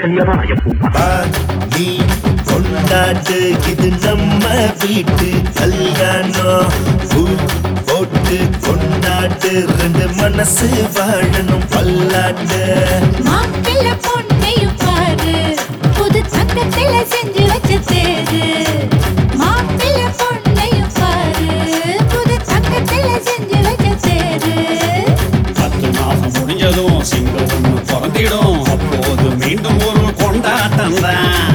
கல்யாணம் தான் நான் எப்பவும் பார்க்கிறேன். வா, நீ கொண்டாட்டு இது நம்ம வீட்டு கல்யாணம் பூ போட்டு கொண்டாட்டு ரெண்டு மனசு வாழணும் பல்லாட்டு மாப்பிள்ளை பொண்ணையும் பாரு புது தங்கத்துல செஞ்சு வச்ச தேரு மாப்பிள்ளை பொண்ணையும் பாரு புது தங்கத்துல செஞ்சு வச்ச தேரு பத்து மாசம் முடிஞ்சதும் சிங்கம் ஒண்ணு பிறந்திடும் அப்போது மீண்டும் ஒரு கொண்டாட்டம் தான்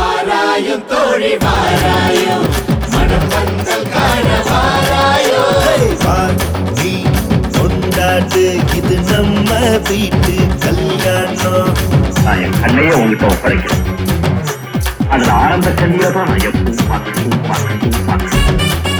ஹே, வா, நீ கொண்டாட்டு இது நம்ம வீட்டு கல்யாணம் நான் என் கண்ணையே உங்ககிட்ட ஒப்படைக்கிறேன் அதுல ஆரம்ப கல்யாணம் தான் நான் எப்பவும் பார்க்கிறேன், பார்க்கிறேன், பார்க்கிறேன்.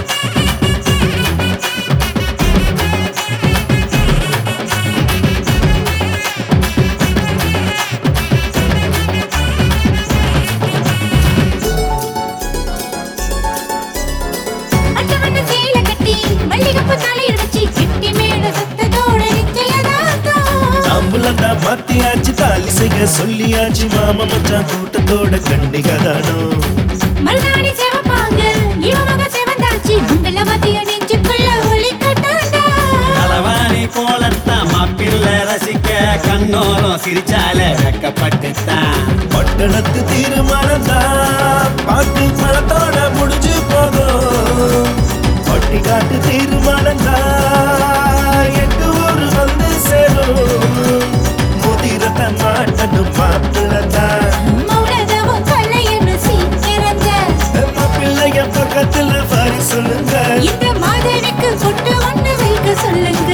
அட்டவண்ண சேலை கட்டி மல்லிகைப்பூ தலையில் வச்சு கெட்டி மேல சத்தத்தோட நிச்சயதார்த்தம் தாம்புலண்டா மாத்தியாச்சு தாலி செய்ய சொல்லியாச்சு மாமா மச்சான் கூட்டத்தோட கண்டிகதானோ மருதாணி சிவப்பாங்க இவங்க சிவந்தாச்சு மங்கள மத்திய நெஞ்சுக்குள்ள ஒளி கட்டாண்டா தலைவாணி போலத்தான் மாப்பிள்ள ரசிக்க கண்ணோரம் சிரிச்சால வெக்கப்பட்டுத்தான் பட்டணத்து தீர்மானம் தான் பாட்டு பழத்தோட முடிஞ்சு போகும் பட்டி காட்டு தீர்மானம் தான் எட்டு ஊர் வந்து சேரும் முதிரத்தை மாட்டணும் மாப்பிள்ளதான் மௌனதமும் கொள்ளையன்னு சீக்கிரங்க நம்ம பிள்ளைய பக்கத்துல வரி சொல்லுங்க இந்த மாதவிக்கு பொட்டு ஒண்ணு வைக்க சொல்லுங்க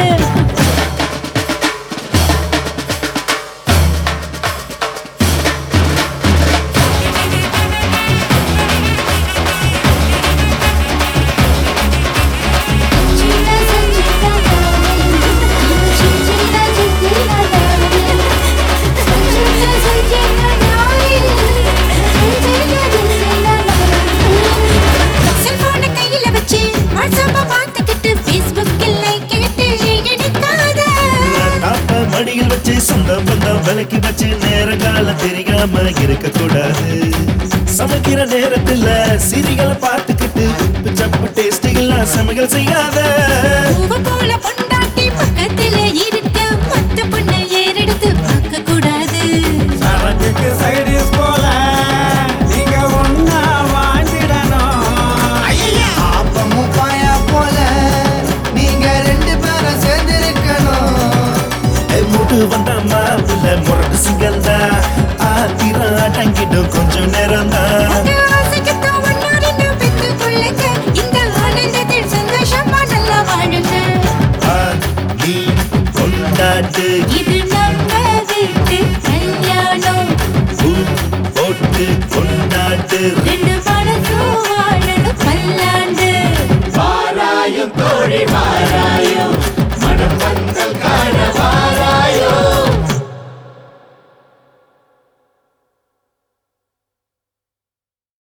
செல்போனை கையில வச்சு வாட்ஸ்அப்ப பார்த்துக்கிட்டு ஃபேஸ்புக்கில் லைக் கேட்டு எடுக்காத நாப்ப மடியில் வச்சு சொந்த பந்தம் விலக்கி வச்சு நேர காலம் தெரியாம இருக்க கூடாது சமைக்கிற நேரத்துல சிரிகளை பார்த்துக்கிட்டு உப்பு சப்பு டேஸ்ட் எல்லாம் சமையல் செய்யாத பூவை போல பொண்டாட்டி பக்கத்துல இருக்க மத்த பொண்ணை ஏறெடுத்து பார்க்க கூடாது சரக்குக்கு சைடிஸ் போல நீங்க ஒன்னா வாழ்ந்திடணும் ஆப்பமும் பாயா போல நீங்க ரெண்டு பேரும் சேர்ந்திருக்கணும் முட்டு வந்த மாப்பிள்ள முரட்டு சிங்கல் தான் ஆத்திரம் அடங்கிடும் கொஞ்சம் நேரம் தான் உங்க ஆசைக்குத்தான் ஒண்ணா ரெண்டு பெத்துக் கொள்ளுங்க. இந்த ஆனந்தத்தில் சந்தோஷமா நல்லா வாழுங்க. நீ கொண்டாட்டு இது நம்ம வீட்டு கல்யாணம். பூ போட்டு கொண்டாட்டு ரெண்டு மனசும் வாழணும் பல்லாண்டு வாராயும் தோழி வாராயும்